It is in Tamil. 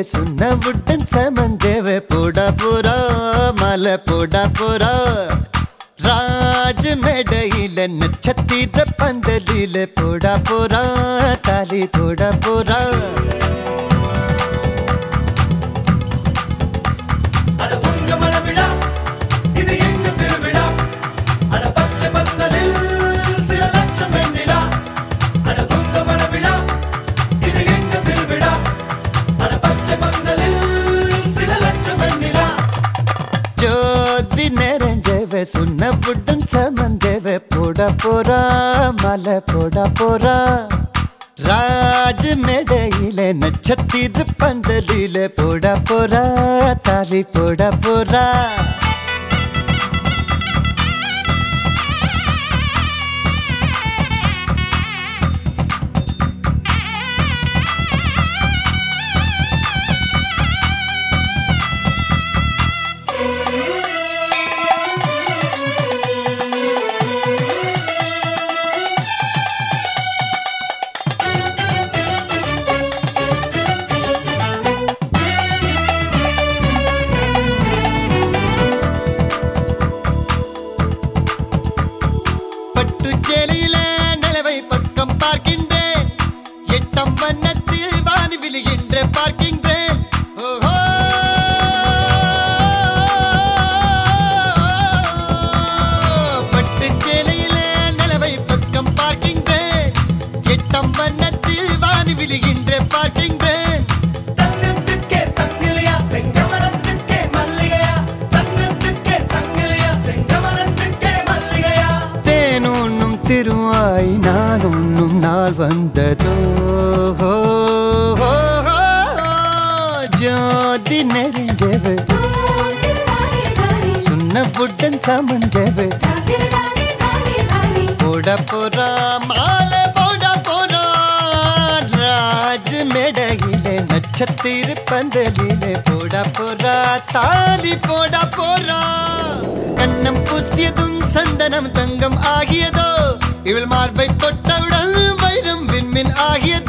சுண்ணவுடன் சமந்தேவ போடா போறா மலை போடா போறா ராஜ மேடையில நட்சத்திர பந்தலில போடா போறா தாலி போடா போறா அட உங்க மனவிழா இது எங்க திருவிழா அட பச்சை பந்தலில் சில லட்சம் வெண்ணிலா அட உங்க மனவிழா இது எங்க திருவிழா அட பச்சை பந்தலில் சில லட்சம் வெண்ணிலா ஜோதி நிறைஞ்சவ சுண்ணவுடன் சமந்தேவ போடா போறா மலை போடா போறா ராஜ மேடையில நட்சத்திர பந்தலில போடா போறா தாலி போடா போறா பட்டுச்சேலையில நிலவை பக்கம் பார்க்கின்றேன் எட்டம் வண்ணத்தில் வானி விழுகின்ற பார்க்கின்றேன் ஓஹோ பட்டுச்சேலையில நிலவை பக்கம் பார்க்கின்றேன் எட்டம் வண்ணத்தில் வானி விழுகின்ற பார்க்கின்றேன் தங்கத்துக்கே சங்கிலியா செங்கமலத்துக்கே மல்லிகையா தங்கத்துக்கே சங்கிலியா செங்கமலத்துக்கே மல்லிகையா தேனுண்ணும் திருவாய் நான் உண்ணும் நாள் வந்ததோ ஹோ, ஹோ, ஹோ, ஜோதி நெறிஞ்சவு சுண்ணவுடன் சமஞ்சவு போட போறா மாலை போட போறா ராஜ் மேடையிலே நட்சத்திர பந்தலிலே போட போறா தாலி போட போறா கண்ணம் பூசியதும் சந்தனம் தங்கம் ஆகியதோ இவள் மார்பை தொட்டவுடன் வைரம் விண்மின் ஆகியதோ